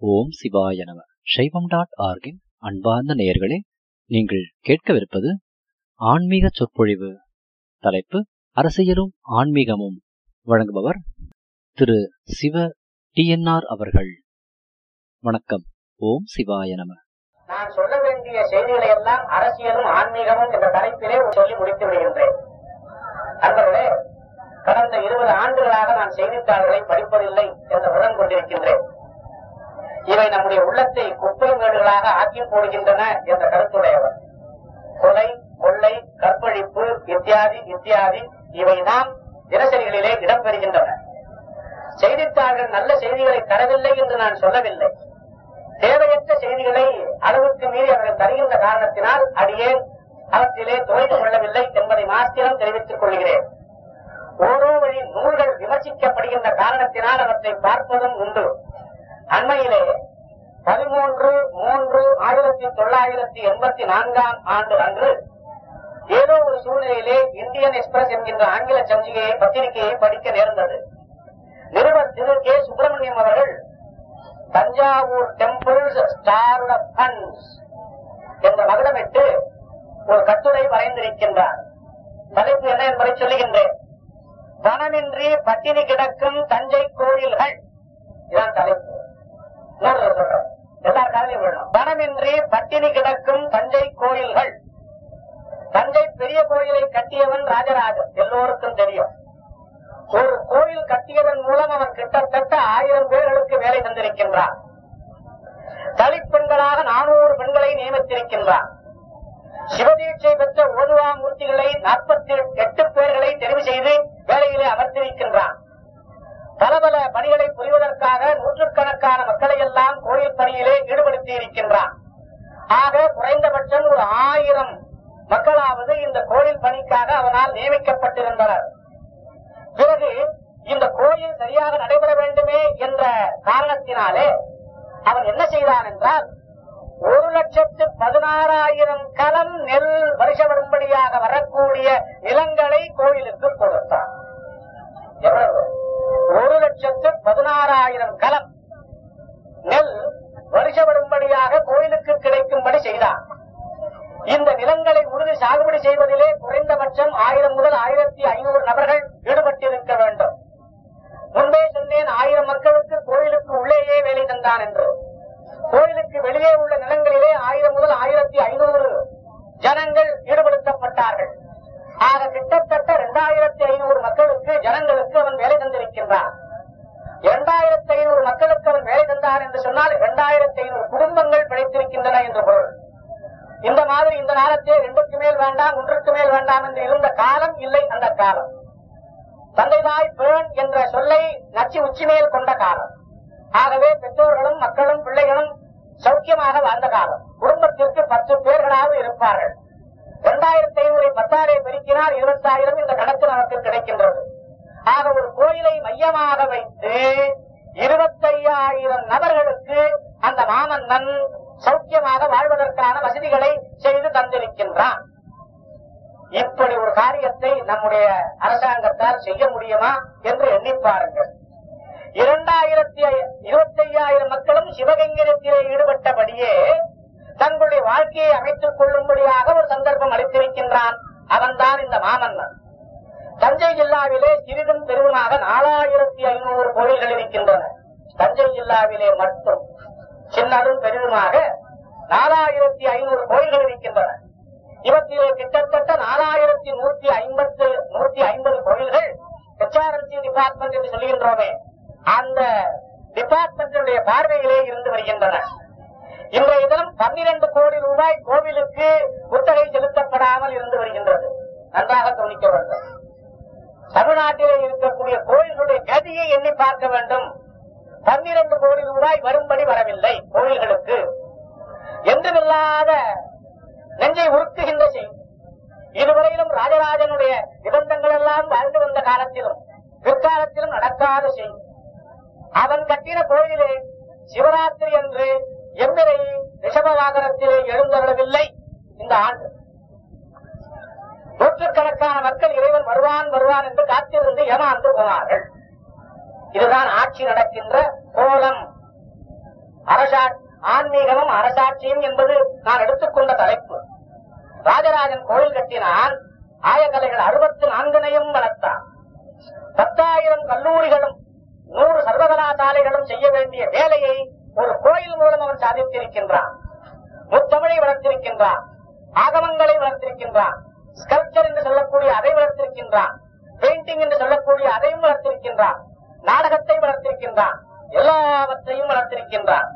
ஓம் சிவாய நம சைவம் டாட் ஆர்கின் அன்பார்ந்த நேயர்களே நீங்கள் கேட்கவிருப்பது ஆன்மீக சொற்பொழிவு தலைப்பு அரசியலும் ஆன்மீகமும் வழங்குபவர் திரு சிவ டிஎன்ஆர் அவர்கள் வணக்கம் ஓம் சிவாய நம நான் சொல்ல வேண்டிய செய்திகளை எல்லாம் அரசியலும் ஆன்மீகமும் என்ற தலைப்பிலே சொல்லி முடித்து விடுகின்றேன் நண்பர்களே கடந்த இருபது ஆண்டுகளாக நான் செய்தித்தாள்களை படிப்பதில்லை என்று உடன் கொண்டிருக்கின்றேன் இவை நம்முடைய உள்ளத்தை குப்பை மேடுகளாக ஆக்கி போடுகின்றன என்ற கருத்துடையவர் கொலை கொள்ளை கற்பழிப்பு இத்தியாதி இத்தியாதி இவை நாம் தினசரிகளிலே இடம்பெறுகின்றன செய்தித்தாள்கள் நல்ல செய்திகளை தரவில்லை என்று நான் சொல்லவில்லை தேவையற்ற செய்திகளை அளவுக்கு மீறி அவர்கள் தருகின்ற காரணத்தினால் அடியேன் அவற்றிலே துவைத்துக் கொள்ளவில்லை என்பதை மாத்திரம் தெரிவித்துக் கொள்கிறேன் ஓரோ வழி நூல்கள் விமர்சிக்கப்படுகின்ற காரணத்தினால் அவற்றை பார்ப்பதும் உண்டு அண்மையிலே பதிமூன்று மூன்று ஆயிரத்தி தொள்ளாயிரத்தி எண்பத்தி நான்காம் ஆண்டு அன்று ஏதோ ஒரு சூழ்நிலையிலே இந்தியன் எக்ஸ்பிரஸ் என்கின்ற ஆங்கில சஞ்சிகையை பத்திரிகையை படிக்க நேர்ந்தது நிருபர் திரு கே சுப்பிரமணியம் அவர்கள் தஞ்சாவூர் டெம்பிள்ஸ் ஸ்டார்ட் ஃபண்ட்ஸ் என்ற மகுடமிட்டு ஒரு கட்டுரை வரைந்திருக்கின்றார் தலைப்பு என்ன என்பதை சொல்லுகின்றேன் பணமின்றி பட்டினி கிடக்கும் தஞ்சை கோயில்கள் இதான் தலைப்பு இன்னொரு தடவை சொல்றேன் எல்லார் காலையும் விடணும் பணமின்றி பட்டினி கிடக்கும் தஞ்சை கோயில்கள் தஞ்சை பெரிய கோயிலை கட்டியவன் ராஜராஜன் எல்லோருக்கும் தெரியும் ஒரு கோயில் கட்டியதன் மூலம் அவன் கிட்டத்தட்ட ஆயிரம் பேர்களுக்கு வேலை தந்திருக்கின்றான் தலித் பெண்களாக நானூறு பெண்களை நியமித்திருக்கின்றான் சிவதீட்சை பெற்ற ஓதுவா மூர்த்திகளை நாற்பத்தி எட்டு பேர்களை தெரிவு செய்து வேலையிலே அமர்த்திருக்கின்றான் பல பல பணிகளை புரிவதற்காக நூற்றுக்கணக்கான மக்களை எல்லாம் கோயில் பணியிலே ஈடுபடுத்தி இருக்கின்றான் ஆக குறைந்தபட்சம் ஒரு ஆயிரம் மக்களாவது இந்த கோயில் பணிக்காக அவனால் நியமிக்கப்பட்டிருந்தனர் பிறகு இந்த கோயில் சரியாக நடைபெற வேண்டுமே என்ற காரணத்தினாலே அவன் என்ன செய்தான் என்றால் ஒரு லட்சத்து பதினாறாயிரம் கலம் நெல் வருஷ வரும்படியாக வரக்கூடிய நிலங்களை கோயிலுக்கு கொடுத்தான் எவ்வளவு ஒரு லட்சத்து பதினாறாயிரம் கலம் நெல் வருஷ வரும்படியாக கோயிலுக்கு கிடைக்கும்படி செய்தான் இந்த நிலங்களை உறுதி சாகுபடி செய்வதிலே குறைந்தபட்சம் ஆயிரம் முதல் ஆயிரத்தி ஐநூறு நபர்கள் ஈடுபட்டிருக்க வேண்டும் முன்பே சொன்னேன் ஆயிரம் மக்களுக்கு கோயிலுக்கு உள்ளேயே வேலை தந்தான் என்று கோயிலுக்கு வெளியே உள்ள நிலங்களிலே ஆயிரம் முதல் ஆயிரத்தி ஐநூறு ஜனங்கள் ஈடுபடுத்தப்பட்டார்கள் ஆக கிட்டத்தட்ட இரண்டாயிரத்தி ஐநூறு மக்களுக்கு ஜனங்களுக்கு அவன் வேலை தந்திருக்கின்றான் இரண்டாயிரத்தி ஐநூறு மக்களுக்கு அவன் வேலை தந்தார் என்று சொன்னால் இரண்டாயிரத்தி ஐநூறு குடும்பங்கள் பிழைத்திருக்கின்றன என்று பொருள் இந்த மாதிரி இந்த காலத்தில் ரெண்டுக்கு மேல் வேண்டாம் ஒன்றுக்கு மேல் வேண்டாம் என்று இருந்த காலம் இல்லை அந்த காலம் தந்தைதாய் பேண் என்ற சொல்லை நச்சு உச்சி மேல் கொண்ட காலம் ஆகவே பெற்றோர்களும் மக்களும் பிள்ளைகளும் சௌக்கியமாக வாழ்ந்த காலம் குடும்பத்திற்கு பத்து பேர்களாவது இருப்பார்கள் இரண்டாயிரத்தி ஐநூறு பத்தாரை பெருக்கினால் இருபத்தாயிரம் இந்த கணக்கு நமக்கு கிடைக்கின்றது ஆக ஒரு கோயிலை மையமாக வைத்து இருபத்தையாயிரம் நபர்களுக்கு அந்த மாமன்னன் சௌக்கியமாக வாழ்வதற்கான வசதிகளை செய்து தந்திருக்கின்றான் இப்படி ஒரு காரியத்தை நம்முடைய அரசாங்கத்தால் செய்ய முடியுமா என்று எண்ணி பாருங்கள் இரண்டாயிரத்தி இருபத்தி ஐயாயிரம் மக்களும் சிவகங்கரத்திலே ஈடுபட்டபடியே தங்களுடைய வாழ்க்கையை அமைத்துக் கொள்ளும்படியாக ஒரு சந்தர்ப்பம் அளித்திருக்கின்றான் அவன்தான் இந்த மாமன்னன் தஞ்சை ஜில்லாவிலே சிறிதும் பெருவனாக நாலாயிரத்தி ஐநூறு கோயில்கள் இருக்கின்றன தஞ்சை ஜில்லாவிலே மட்டும் சின்னதும் பெரிதுமாக நாலாயிரத்தி ஐநூறு கோயில்கள் இருக்கின்றன இவற்றிலே கிட்டத்தட்ட நாலாயிரத்தி நூத்தி ஐம்பத்து நூத்தி ஐம்பது கோயில்கள் ஹெச்ஆர்என்சி டிபார்ட்மெண்ட் என்று சொல்லுகின்றோமே அந்த டிபார்ட்மெண்டினுடைய பார்வையிலே இருந்து வருகின்றன இன்றைய தினம் பன்னிரண்டு கோடி ரூபாய் கோவிலுக்கு குத்தகை செலுத்தப்படாமல் இருந்து வருகின்றது நன்றாக கவனிக்க வேண்டும் தமிழ்நாட்டிலே இருக்கக்கூடிய கோயில்களுடைய கதியை எண்ணி பார்க்க வேண்டும் பன்னிரண்டு கோடி ரூபாய் வரும்படி வரவில்லை கோயில்களுக்கு என்றுமில்லாத நெஞ்சை உருக்குகின்ற செய்தி இதுவரையிலும் ராஜராஜனுடைய நிபந்தங்கள் எல்லாம் வாழ்ந்து வந்த காலத்திலும் பிற்காலத்திலும் நடக்காத செய்தி அவன் கட்டின கோயிலே சிவராத்திரி என்று எம்மிரை ரிஷப வாகனத்திலே எழுந்தருளவில்லை இந்த ஆண்டு நூற்றுக்கணக்கான மக்கள் இறைவன் வருவான் வருவான் என்று காத்திருந்து ஏமாந்து போனார்கள் இதுதான் ஆட்சி நடக்கின்ற கோலம் அரசா ஆன்மீகமும் அரசாட்சியும் என்பது நான் எடுத்துக்கொண்ட தலைப்பு ராஜராஜன் கோயில் கட்டினான் ஆயக்கலைகள் அறுபத்தி நான்கினையும் வளர்த்தான் பத்தாயிரம் கல்லூரிகளும் நூறு சர்வகலாசாலைகளும் செய்ய வேண்டிய வேலையை ஒரு கோயில் மூலம் அவன் சாதித்திருக்கின்றான் முத்தமிழை வளர்த்திருக்கின்றான் ஆகமங்களை வளர்த்திருக்கின்றான் ஸ்கல்ப்சர் என்று சொல்லக்கூடிய அதை வளர்த்திருக்கின்றான் பெயிண்டிங் என்று சொல்லக்கூடிய அதையும் வளர்த்திருக்கின்றான் நாடகத்தை வளர்த்திருக்கின்றான் எல்லாவற்றையும் வளர்த்திருக்கின்றான்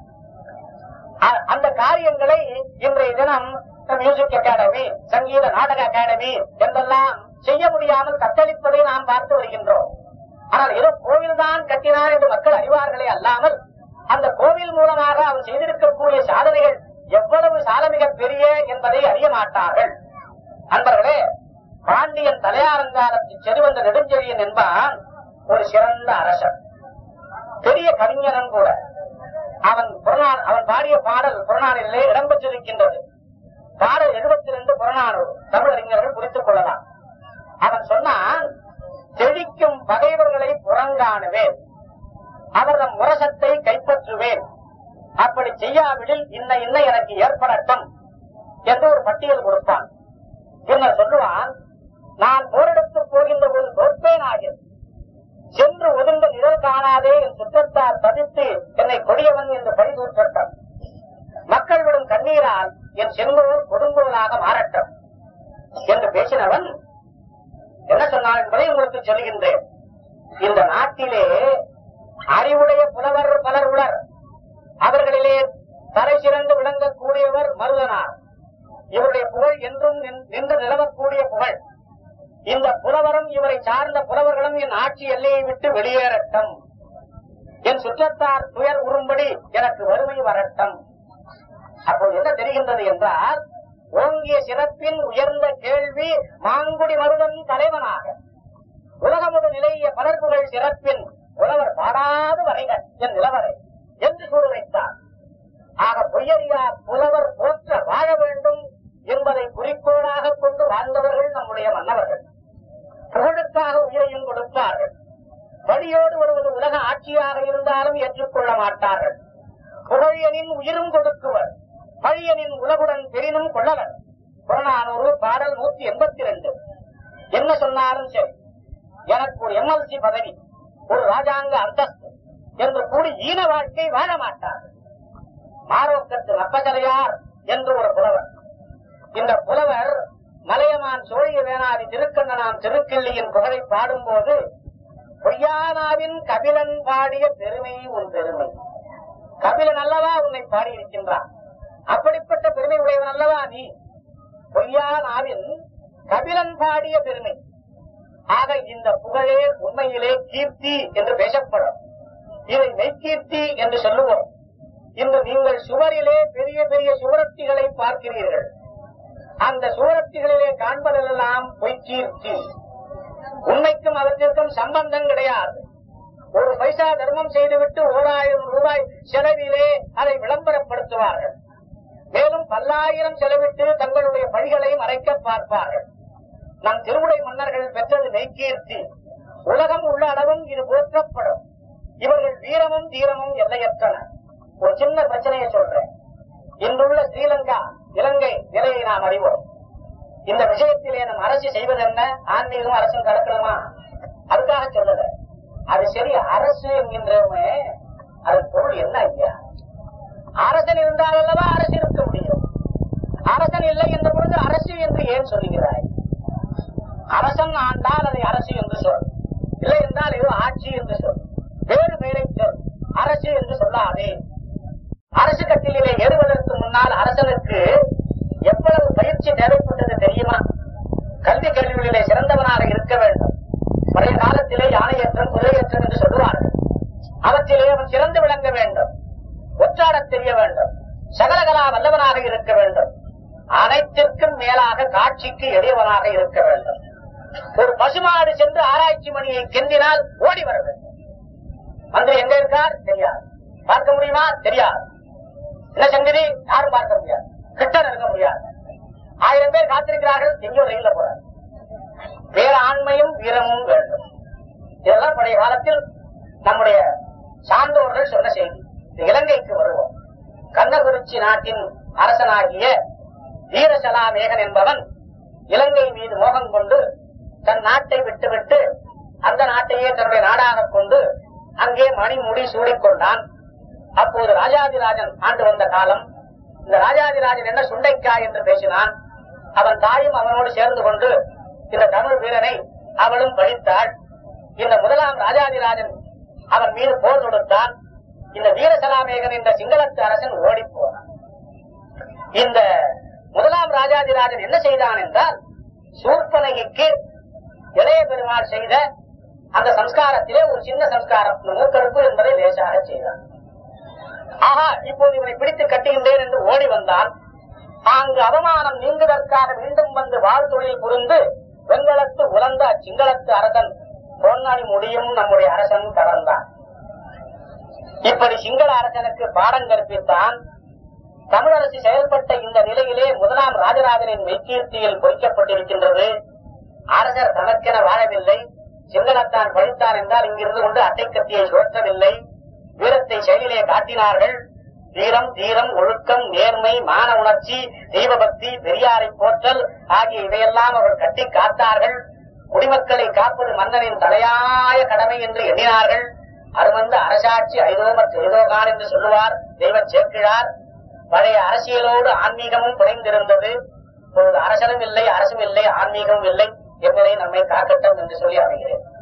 அ- அந்த காரியங்களை இன்றைய தினம் மியூசிக் அகாடமி சங்கீத நாடக அகாடமி என்றெல்லாம் செய்ய முடியாமல் தத்தளிப்பதை நாம் பார்த்து வருகின்றோம் ஆனால் ஏதோ கோவில் தான் கட்டினார் என்று மக்கள் அறிவார்களே அல்லாமல் அந்த கோவில் மூலமாக அவர் செய்திருக்கக்கூடிய சாதனைகள் எவ்வளவு சாலமிக பெரிய என்பதை அறிய மாட்டார்கள் அன்பர்களே பாண்டியன் தலையாரங்காலத்தில் செருவந்த நெடுஞ்செழியன் என்பான் ஒரு சிறந்த அரசன் பெரிய கவிஞனும் கூட அவன் புறநாள் அவன் பாடிய பாடல் புறநாளிலே இடம்பெற்றிருக்கின்றது பாடல் எழுபத்தி ரெண்டு புறநானூறு தமிழறிஞர்கள் குறித்துக் கொள்ளலாம் அவன் சொன்னான் தெளிக்கும் பகைவர்களை புறங்காணுவேன் அவர்தம் முரசத்தை கைப்பற்றுவேன் அப்படி செய்யாவிடில் இன்ன இன்ன எனக்கு ஏற்படட்டும் என்று ஒரு பட்டியல் கொடுப்பான் பின்னர் சொல்லுவான் நான் போரெடுத்து போகின்ற போது தோற்பேன் ஆகிறது சென்று ஒதுங்க நிழல் காணாதே என் சுற்றத்தார் தவித்து என்னை கொடியவன் என்று பழிதூற்றட்டும் மக்கள் விடும் கண்ணீரால் என் செங்கோல் கொடுங்கோலாக மாறட்டும் என்று பேசினவன் என்ன சொன்னான் என்பதை உங்களுக்கு சொல்கின்றேன் இந்த நாட்டிலே அறிவுடைய புலவர் பலர் உளர் அவர்களிலே தலை சிறந்து விளங்கக்கூடியவர் மருதனார் இவருடைய புகழ் என்றும் நின்- நின்று நிலவக்கூடிய புகழ் இந்த புலவரும் இவரை சார்ந்த புலவர்களும் என் ஆட்சி எல்லையை விட்டு வெளியேறட்டும் என் சுற்றத்தார் துயர் உறும்படி எனக்கு வறுமை வரட்டும் அப்போது என்ன தெரிகின்றது என்றால் ஓங்கிய சிறப்பின் உயர்ந்த கேள்வி மாங்குடி மருதன் தலைவனாக உலகமுடு நிலைய பலர் புகழ் சிறப்பின் புலவர் பாடாது வரைகள் என் நிலவரை என்று கூறு வைத்தார் ஆக பொய்யறியா புலவர் போற்ற வாழ வேண்டும் என்பதை குறிக்கோளாக கொண்டு வாழ்ந்தவர்கள் நம்முடைய மன்னவர்கள் புகழுக்காக உயிரையும் கொடுப்பார்கள் வழியோடு வருவது உலக ஆட்சியாக இருந்தாலும் ஏற்றுக்கொள்ள மாட்டார்கள் புகழியனின் உயிரும் கொடுக்குவர் பழியனின் உலகுடன் பெரினும் கொள்ளவர் புறநானூறு பாடல் நூத்தி எண்பத்தி ரெண்டு என்ன சொன்னாலும் சரி எனக்கு ஒரு எம்எல்சி பதவி ஒரு ராஜாங்க அந்தஸ்து என்று கூறி ஈன வாழ்க்கை வாழ மாட்டார்கள் மாரோக்கத்து ரப்பகரையார் என்று ஒரு புலவர் இந்த புலவர் மலையமான் சோழிய வேணாதி திருக்கண்ணனாம் திருக்கிள்ளியின் புகழை பாடும்போது பொய்யானாவின் கபிலன் பாடிய பெருமை உன் பெருமை கபிலன் அல்லவா உன்னை பாடியிருக்கின்றான் அப்படிப்பட்ட பெருமை உடையவன் அல்லவா நீ பொய்யானாவின் கபிலன் பாடிய பெருமை ஆக இந்த புகழே உண்மையிலே கீர்த்தி என்று பேசப்படும் இதை மெய்கீர்த்தி என்று சொல்லுவோம் இன்று நீங்கள் சுவரிலே பெரிய பெரிய சுவரத்திகளை பார்க்கிறீர்கள் அந்த சுவரத்திகளிலே காண்பதெல்லாம் பொய்க்கீர்த்தி உண்மைக்கும் அவற்றிற்கும் சம்பந்தம் கிடையாது ஒரு பைசா தர்மம் செய்துவிட்டு ஓராயிரம் ரூபாய் செலவிலே அதை விளம்பரப்படுத்துவார்கள் மேலும் பல்லாயிரம் செலவிட்டு தங்களுடைய பழிகளை மறைக்க பார்ப்பார்கள் நம் திருவுடை மன்னர்கள் பெற்றது மெய்கீர்த்தி உலகம் உள்ள அளவும் இது போற்றப்படும் இவர்கள் வீரமும் தீரமும் எல்லையற்றன ஒரு சின்ன பிரச்சனையை சொல்றேன் இன்றுள்ள ஸ்ரீலங்கா இலங்கை நிலையை நாம் அறிவோம் இந்த விஷயத்திலே நம் அரசு செய்வது என்ன ஆன்மீகம் அரசும் கலக்கணுமா அதுக்காக சொல்லல அது சரி அரசு என்கின்றவமே அதன் பொருள் என்ன ஐயா அரசன் இருந்தால் அல்லவா அரசு இருக்க முடியும் அரசன் இல்லை என்ற பொழுது அரசு என்று ஏன் சொல்லுகிறாய் அரசன் ஆண்டால் அதை அரசு என்று சொல் இல்லை என்றால் ஏதோ ஆட்சி என்று சொல் வேறு பெயரை சொல் அரசு என்று சொல்லாதே அரசு கட்டிலே ஏறுவதற்கு முன்னால் அரசனுக்கு எவ்வளவு பயிற்சி தேவைப்பட்டது தெரியுமா கல்வி கேள்விகளிலே சிறந்தவனாக இருக்க வேண்டும் பழைய காலத்திலே யானையேற்றம் குதிரையேற்றம் என்று சொல்லுவார்கள் அவற்றிலே அவன் சிறந்து விளங்க வேண்டும் ஒற்றாடத் தெரிய வேண்டும் சகலகலா வல்லவனாக இருக்க வேண்டும் அனைத்திற்கும் மேலாக காட்சிக்கு எளியவனாக இருக்க வேண்டும் ஒரு பசுமாடு சென்று ஆராய்ச்சி மணியை கெந்தினால் ஓடி வர வேண்டும் மந்திரி எங்க இருக்கார் தெரியாது பார்க்க முடியுமா தெரியாது என்ன சங்கதி யாரும் பார்க்க முடியாது கிட்ட இருக்க முடியாது ஆயிரம் பேர் காத்திருக்கிறார்கள் எங்கேயோ ரயில்ல போறார் வேற ஆண்மையும் வீரமும் வேண்டும் இதெல்லாம் பழைய காலத்தில் நம்முடைய சான்றோர்கள் சொன்ன செய்தி இது இலங்கைக்கு வரும் கிளர்ச்சி நாட்டின் அரசனாகிய வீரசலாமேகன் என்பவன் இலங்கை மீது மோகம் கொண்டு தன் நாட்டை விட்டுவிட்டு அந்த நாட்டையே தன்னுடைய நாடாக கொண்டு அங்கே மணிமுடி சூடிக்கொண்டான் அப்போது ராஜாதிராஜன் ஆண்டு வந்த காலம் இந்த ராஜாதிராஜன் என்ன சுண்டைக்காய் என்று பேசினான் அவன் தாயும் அவனோடு சேர்ந்து கொண்டு இந்த தமிழ் வீரனை அவளும் பழித்தாள் இந்த முதலாம் ராஜாதிராஜன் அவன் மீது போர் தொடுத்தான் இந்த வீரசலாமேகன் என்ற சிங்களத்து அரசன் ஓடி போனான் இந்த முதலாம் ராஜாதிராஜன் என்ன செய்தான் என்றால் சூர்பனகிக்கு இளைய பெருமாள் செய்த அந்த சம்ஸ்காரத்திலே ஒரு சின்ன சம்ஸ்காரம் இந்த மூக்கறுப்பு என்பதை லேசாக செய்தான் ஆஹா இப்போது இவனை பிடித்து கட்டுகின்றேன் என்று ஓடி வந்தான் அங்கு அவமானம் நீங்குவதற்காக மீண்டும் வந்து வாழ் தொழில் புரிந்து வெண்கலத்து உலர்ந்த அச்சிங்களத்து அரசன் பொன்னாடி முடியும் நம்முடைய அரசன் கடந்தான் இப்படி சிங்கள அரசனுக்கு பாடம் கற்பித்தான் தமிழரசு செயல்பட்ட இந்த நிலையிலே முதலாம் ராஜராஜனின் மெய்கீர்த்தியில் பொறிக்கப்பட்டிருக்கின்றது அரசர் தனக்கென வாழவில்லை சிங்களத்தான் பழித்தான் என்றால் இங்கிருந்து கொண்டு அட்டை கத்தியை சுழற்றவில்லை வீரத்தை செயலிலே காட்டினார்கள் வீரம் தீரம் ஒழுக்கம் நேர்மை மான உணர்ச்சி தெய்வபக்தி பெரியாரை போற்றல் ஆகிய இவையெல்லாம் அவர்கள் கட்டி காத்தார்கள் குடிமக்களை காப்பது மன்னனின் தலையாய கடமை என்று எண்ணினார்கள் அது வந்து அரசாட்சி ஐதோமற் செய்தோகான் என்று சொல்லுவார் தெய்வ சேர்க்கிறார் பழைய அரசியலோடு ஆன்மீகமும் புனைந்திருந்தது இப்பொழுது அரசனும் இல்லை அரசும் இல்லை ஆன்மீகமும் இல்லை என்பதை நம்மை காக்கட்டும் என்று சொல்லி அமைகிறேன்